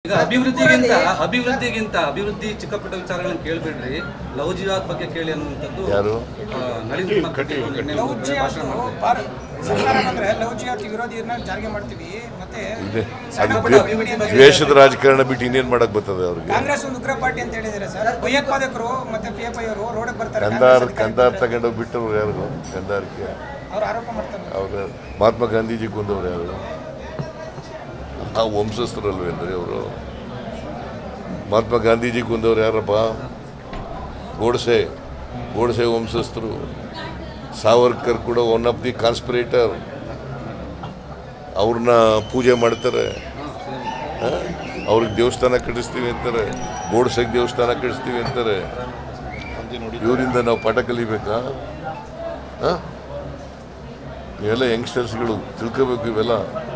ಈಗ ಅಭಿವೃದ್ಧಿಗಿಂತ ಅಭಿವೃದ್ಧಿಗಿಂತ ಅಭಿವೃದ್ಧಿ ಚಿಕ್ಕ ಪುಟ್ಟ ವಿಚಾರಗಳನ್ನ ಕೇಳಬೇಡ್ರಿ ಲವ್ ಜಿಹಾದ್ ಬಗ್ಗೆ ಕೇಳಿ ಅನ್ನುವಂಥದ್ದು ಯಾರು ಆ, ನಳಿನ್ ಕುಮಾರ್ ಕಟೀಲ್ ನಿನ್ನೆ ಲವ್ ಒಂದು ಜಿಹಾದ್ ಭಾಷಣ ಮಾಡಿದ್ರು. ಭಾರ- ಸರ್ಕಾರ ಬಂದ್ರೆ ಲವ್ ಜಿಹಾದ್ ವಿರೋಧಿಯನ್ನ ಜಾರಿಗೆ ಮಾಡ್ತೀವಿ ಮತ್ತೆ ಇದೆ ಸಣ್ಣ ಅದು ಪುಟ್ಟ ದ್ವೇ- ಅಭಿವೃದ್ಧಿ ಅಂತ ದ್ವೇಷದ ರಾಜಕಾರಣ ಬಿಟ್ಟು ಇನ್ನೇನ್ ಮಾಡಕ್ ಬರ್ತದೆ ಅವ್ರಿಗೆ ಕಾಂಗ್ರೆಸ್ ಒಂದು ಉಗ್ರ ಪಾರ್ಟಿ ಅಂತ ಹೇಳಿದ್ದಾರೆ ಸರ್ ಭಯೋತ್ಪಾದಕರು ಮತ್ತೆ ಪಿ ಎಫ್ ಐ ಅವರು ರೋಡ್ ಬರ್ತಾರೆ ಕಂದಾರ್ ಕಂದಾರ್ ತಗೊಂಡೋಗಿ ಬಿಟ್ಟವ್ರು ಯಾರು ಕಂದಾರಕ್ಕೆ ಅವ್ರು ಆರೋಪ ಮಾಡ್ತಾರೆ ಅವ್ರ ಮಹಾತ್ಮ ಗಾಂಧೀಜಿ ಕೊಂದವ್ರು ಯಾರು ಆ ವಂಶಸ್ಥರಲ್ವೇನ್ರಿ ಅವರು ಮಹಾತ್ಮ ಗಾಂಧೀಜಿ ಕೊಂದವ್ರು ಯಾರಪ್ಪ ಗೋಡ್ಸೆ ಗೋಡ್ಸೆ ವಂಶಸ್ಥರು ಸಾವರ್ಕರ್ ಕೂಡ ಒನ್ ಆಫ್ ದಿ ಕಾನ್ಸ್ಪಿರೇಟರ್ ಅವ್ರನ್ನ ಪೂಜೆ ಮಾಡ್ತಾರೆ ಆ? ಅವ್ರಿಗೆ ದೇವಸ್ಥಾನ ಕಟ್ಟಿಸ್ತೀವಿ ಅಂತಾರೆ ಗೋಡ್ಸೆಗೆ ದೇವಸ್ಥಾನ ಕಟ್ಟಿಸ್ತೀವಿ ಅಂತಾರೆ ಇವರಿಂದ ನಾವು ಪಾಠ ಕಲಿಬೇಕಾ ಆ? ಇವೆಲ್ಲ ಯಂಗ್ಸ್ಟರ್ಸ್ಗಳು ತಿಳ್ಕೋಬೇಕು ಇವೆಲ್ಲ